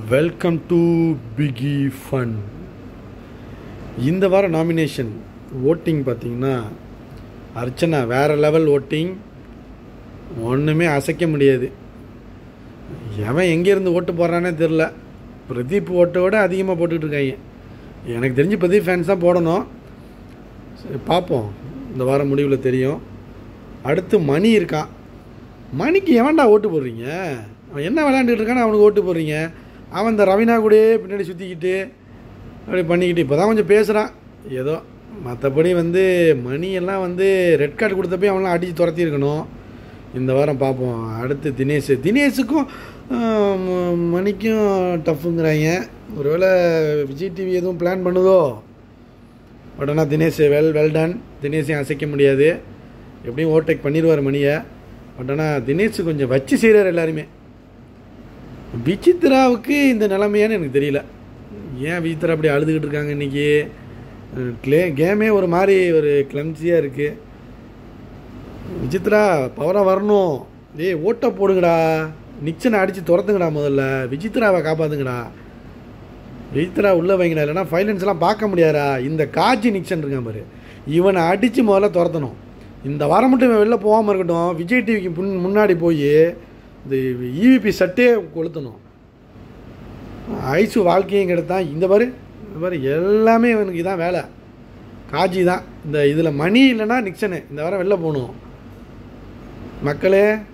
welcome to பிகி fun இந்த வாரம் nomination voting பார்த்தீங்கன்னா அர்ச்சனா வேறு லெவல் ஓட்டிங் ஒன்றுமே அசைக்க முடியாது எவன் எங்கேருந்து ஓட்டு போடுறானே தெரில பிரதீப் ஓட்டை விட அதிகமாக போட்டுக்கிட்டு இருக்காங்க எனக்கு தெரிஞ்சு பிரதீப் ஃபேன்ஸ் தான் போடணும் சரி பார்ப்போம் இந்த வாரம் முடிவில் தெரியும் அடுத்து மணி இருக்கான் மணிக்கு எவன்டா ஓட்டு போடுறீங்க அவன் என்ன விளையாண்டுட்டு இருக்கான்னு அவனுக்கு ஓட்டு போடுறீங்க அவன் இந்த ரவினா கூடயே பின்னாடி சுற்றிக்கிட்டு அப்படி பண்ணிக்கிட்டு இப்போ தான் கொஞ்சம் பேசுகிறான் ஏதோ மற்றபடி வந்து மணியெல்லாம் வந்து ரெட் கார்டு கொடுத்தப்பே அவன்லாம் அடித்து துரத்தியிருக்கணும் இந்த வாரம் பார்ப்போம் அடுத்து தினேஷ் தினேஷுக்கும் ஆஹ், ம- மணிக்கும் டஃப்புங்கிறாங்க ஒருவேளை விஜய் டிவி எதுவும் பிளான் பண்ணுதோ பட் ஆனால் தினேஷ் வெல் வெல் டன் தினேஷையும் அசைக்க முடியாது எப்படியும் ஓவர்டேக் பண்ணிடுவார் மணியை பட் ஆனால் தினேஷ் கொஞ்சம் வச்சு செய்கிறார் எல்லாருமே விசித்ராவுக்கு இந்த நிலைமையான்னு எனக்கு தெரியல ஏன் விசித்ரா அப்படி அழுதுகிட்டு இருக்காங்க இன்றைக்கி க்ளே கேமே ஒரு மாதிரி ஒரு கிளம்சியாக இருக்குது விசித்ரா பவராக வரணும் டேய் ஓட்டை போடுங்கடா நிக்சனை அடித்து துரத்துங்கடா முதல்ல விசித்ராவை காப்பாற்றுங்கடா விசித்ரா உள்ளே வைங்கடா இல்லைன்னா ஃபைலன்ஸ்லாம் பார்க்க முடியாதா இந்த காட்சி நிக்சன் இருக்கான் பாரு இவனை அடித்து முதல்ல துரத்தணும் இந்த வாரம் மட்டும் இவன் வெளில போகாமல் இருக்கட்டும் விஜய் டிவிக்கு முன் முன்னாடி போய் இந்த இவிபி சட்டே கொளுத்தணும் ஐசு வாழ்க்கையும் கெடுத்தான் இந்த மாதிரி இந்த மாதிரி எல்லாமே இவனுக்கு இதான் வேலை காஜி தான் இந்த இதில் மணி இல்லைன்னா நிக்சனு இந்த வாரம் வெளில போகணும் மக்களே